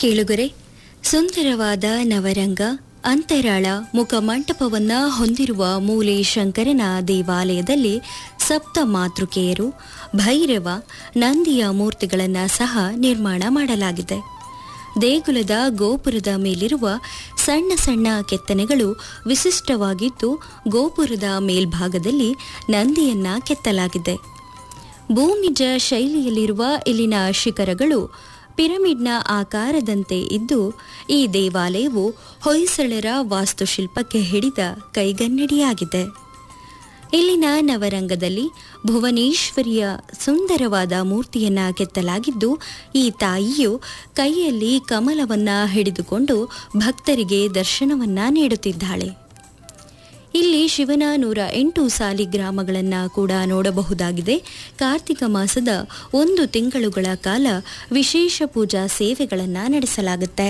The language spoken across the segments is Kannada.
ಕೇಳುಗರೆ ಸುಂದರವಾದ ನವರಂಗ ಅಂತರಾಳ ಮುಖಮಂಟಪವನ್ನ ಹೊಂದಿರುವ ಮೂಲೆ ಶಂಕರನ ದೇವಾಲಯದಲ್ಲಿ ಸಪ್ತ ಮಾತೃಕೆಯರು ಭೈರವ ನಂದಿಯ ಮೂರ್ತಿಗಳನ್ನು ಸಹ ನಿರ್ಮಾಣ ಮಾಡಲಾಗಿದೆ ದೇಗುಲದ ಗೋಪುರದ ಮೇಲಿರುವ ಸಣ್ಣ ಸಣ್ಣ ಕೆತ್ತನೆಗಳು ವಿಶಿಷ್ಟವಾಗಿದ್ದು ಗೋಪುರದ ಮೇಲ್ಭಾಗದಲ್ಲಿ ನಂದಿಯನ್ನ ಕೆತ್ತಲಾಗಿದೆ ಭೂಮಿಜ ಶೈಲಿಯಲ್ಲಿರುವ ಇಲ್ಲಿನ ಶಿಖರಗಳು ಪಿರಮಿಡ್ನ ಆಕಾರದಂತೆ ಇದ್ದು ಈ ದೇವಾಲಯವು ಹೊಯ್ಸಳರ ವಾಸ್ತುಶಿಲ್ಪಕ್ಕೆ ಹಿಡಿದ ಕೈಗನ್ನಡಿಯಾಗಿದೆ ಇಲ್ಲಿನ ನವರಂಗದಲ್ಲಿ ಭುವನೇಶ್ವರಿಯ ಸುಂದರವಾದ ಮೂರ್ತಿಯನ್ನ ಕೆತ್ತಲಾಗಿದ್ದು ಈ ತಾಯಿಯು ಕೈಯಲ್ಲಿ ಕಮಲವನ್ನ ಹಿಡಿದುಕೊಂಡು ಭಕ್ತರಿಗೆ ದರ್ಶನವನ್ನ ನೀಡುತ್ತಿದ್ದಾಳೆ ಇಲ್ಲಿ ಶಿವನ ನೂರ ಎಂಟು ಸಾಲಿಗ್ರಾಮಗಳನ್ನು ಕೂಡ ನೋಡಬಹುದಾಗಿದೆ ಕಾರ್ತಿಕ ಮಾಸದ ಒಂದು ತಿಂಗಳುಗಳ ಕಾಲ ವಿಶೇಷ ಪೂಜಾ ಸೇವೆಗಳನ್ನು ನಡೆಸಲಾಗುತ್ತೆ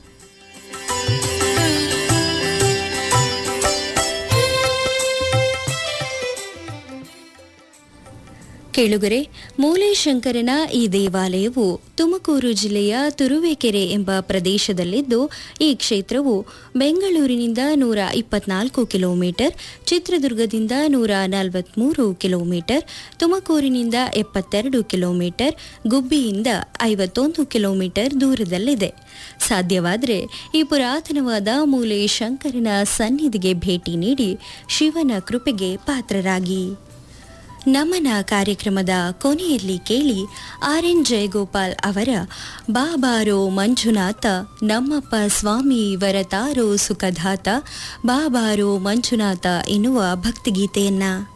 ಕೇಳುಗರೆ ಮೂಲೇಶಂಕರನ ಈ ದೇವಾಲಯವು ತುಮಕೂರು ಜಿಲ್ಲೆಯ ತುರುವೇಕೆರೆ ಎಂಬ ಪ್ರದೇಶದಲ್ಲಿದ್ದು ಈ ಕ್ಷೇತ್ರವು ಬೆಂಗಳೂರಿನಿಂದ ನೂರ ಇಪ್ಪತ್ನಾಲ್ಕು ಕಿಲೋಮೀಟರ್ ಚಿತ್ರದುರ್ಗದಿಂದ ನೂರ ನಲವತ್ಮೂರು ಕಿಲೋಮೀಟರ್ ತುಮಕೂರಿನಿಂದ ಎಪ್ಪತ್ತೆರಡು ಕಿಲೋಮೀಟರ್ ಗುಬ್ಬಿಯಿಂದ ಐವತ್ತೊಂದು ಕಿಲೋಮೀಟರ್ ದೂರದಲ್ಲಿದೆ ಸಾಧ್ಯವಾದರೆ ಈ ಪುರಾತನವಾದ ಮೂಲೆ ಶಂಕರನ ಸನ್ನಿಧಿಗೆ ಭೇಟಿ ನೀಡಿ ಶಿವನ ಕೃಪೆಗೆ ಪಾತ್ರರಾಗಿ ನಮನ ಕಾರ್ಯಕ್ರಮದ ಕೊನೆಯಲ್ಲಿ ಕೇಳಿ ಆರ್ ಎನ್ ಜಯಗೋಪಾಲ್ ಅವರ ಬಾಬಾರೋ ಮಂಜುನಾಥ ನಮ್ಮಪ್ಪ ಸ್ವಾಮಿ ವರತಾರೋ ಸುಖದಾತ ಬಾಬಾರೋ ಮಂಜುನಾಥ ಎನ್ನುವ ಭಕ್ತಿಗೀತೆಯನ್ನ